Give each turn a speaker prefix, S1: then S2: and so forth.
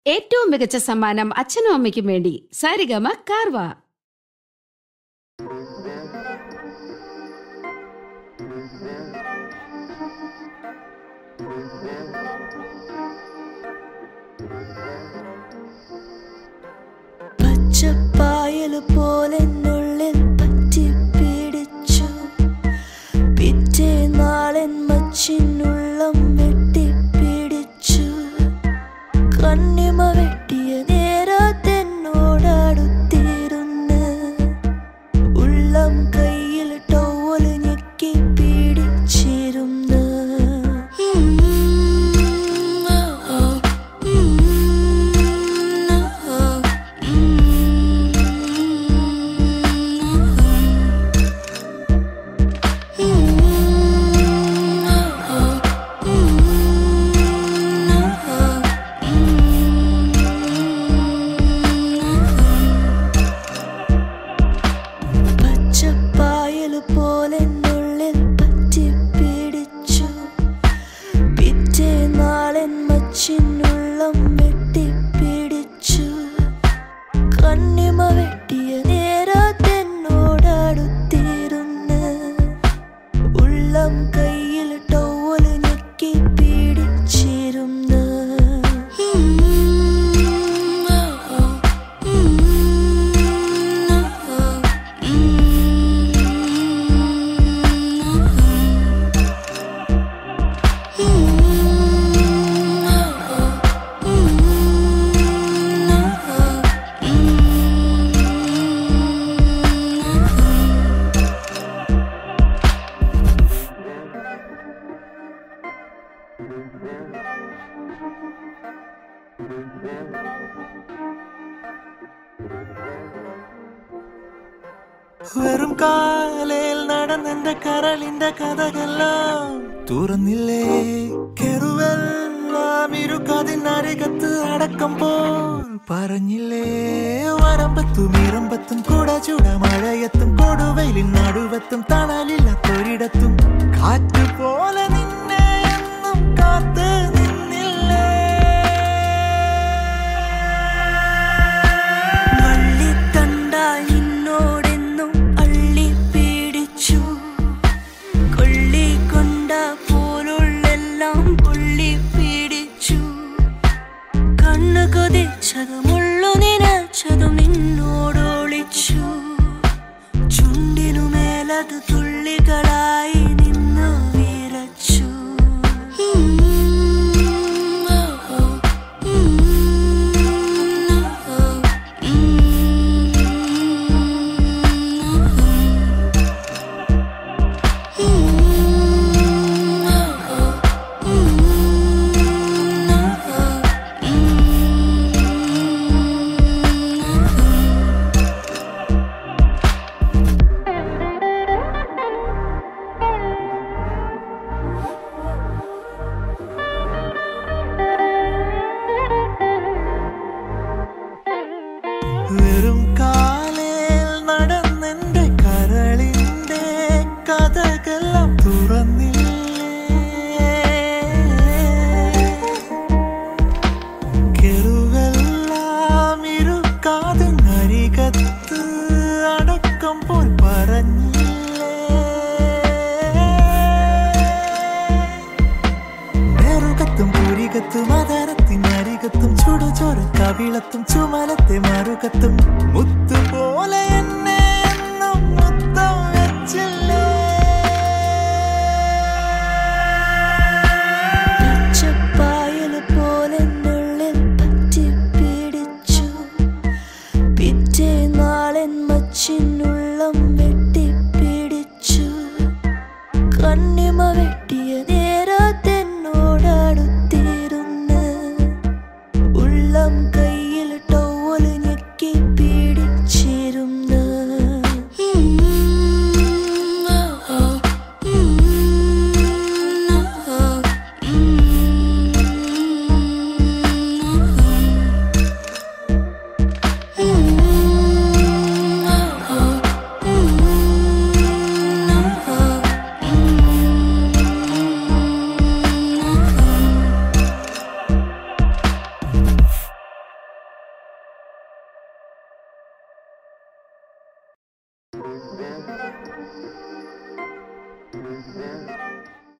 S1: ഏറ്റവും മികച്ച സമ്മാനം അച്ഛനും അമ്മയ്ക്കും വേണ്ടി സാരിഗമ കാർവ
S2: പച്ചപ്പായൽ പോലെന്നുള്ളിൽ പറ്റി പിടിച്ചു പിറ്റേ നാളൻ മച്ചിനുള്ളം വെട്ടി പിടിച്ചു കണ്ണിമ വെട്ടിയ നേരത്തെന്നോടടുത്തിരുന്ന് ഉള്ളം കയ്യിൽ ടവൽ ഞെക്കി പിടിച്ചിരുന്ന് പച്ചപ്പായൽ പോലെന്നുള്ളിൽ പറ്റി പിടിച്ചു പിറ്റേ നാളൻ മച്ചിനുള്ളം വെട്ടി പിടിച്ചു കണ്ണിമ വെട്ടിയ നേരത്തെന്നോടടുത്തിരുന്ന് ഉള്ളം കയ്യിൽ ടവൽ ഞെക്കി പിടിച്ചിരുന്ന്
S3: വെറും കാലയിൽ നടന്നെന്റെ കരളിന്റെ കഥകളെല്ലാം തുറന്നില്ലേ കെറുവെല്ലാം ഇരുക്കതിനരികത്ത് അടക്കം പോൽ പറഞ്ഞില്ലേ വരമ്പത്തും ഇറമ്പത്തും കുട ചൂട മഴയത്തും കൊടുവയിലിൻ നടുവത്തും തണലില്ലാത്തൊരിടത്തും കാറ്റ് പോലെ നിന്നെ എന്നും കാത്ത് നിന്നില്ലേ
S2: വള്ളിത്തണ്ടായി നിന്നോടെന്നും അള്ളി പീഡിച്ചു കൊള്ളിക്കൊണ്ട പോലുള്ളെല്ലാം പൊള്ളി പീഡിച്ചു കണ്ണു കൊതിച്ചതും ഉള്ളു നിനച്ചതും നിന്നോടൊളിച്ചു ചുണ്ടിനു മേലത് തുള്ളികളായി നിന്നു വിറച്ചു
S3: വെറും കാലേൽ നടന്നെന്റെ കരളിന്റെ കഥകളെല്ലാം തുറന്നില്ലേ കെറുവെല്ലാം ഇരുക്കാതിനരികത്ത് അടക്കം പോൽ പറഞ്ഞില്ലേ നെറുകത്തും പുരികത്തും അതരത്തിനരികത്തും ചുടുചോര കവിളത്തും ചുമലത്തെ മറുകത്തും മുത്തുപോലെ എന്നെ എന്നും മുത്തം വെച്ചില്ലേ
S2: പച്ചപ്പായൽ പോലെന്നുള്ളിൽ പറ്റി പിടിച്ചു പിറ്റേ നാളൻ മച്ചിനുള്ളം വെട്ടി പിടിച്ചു കണ്ണിമ വെട്ടിയ നേരത്തെന്നോടടുത്തിരുന്ന് ഉള്ളം കയ്യിൽ ടവൽ ഞെക്കി പിടിച്ചിരുന്ന്
S3: ആ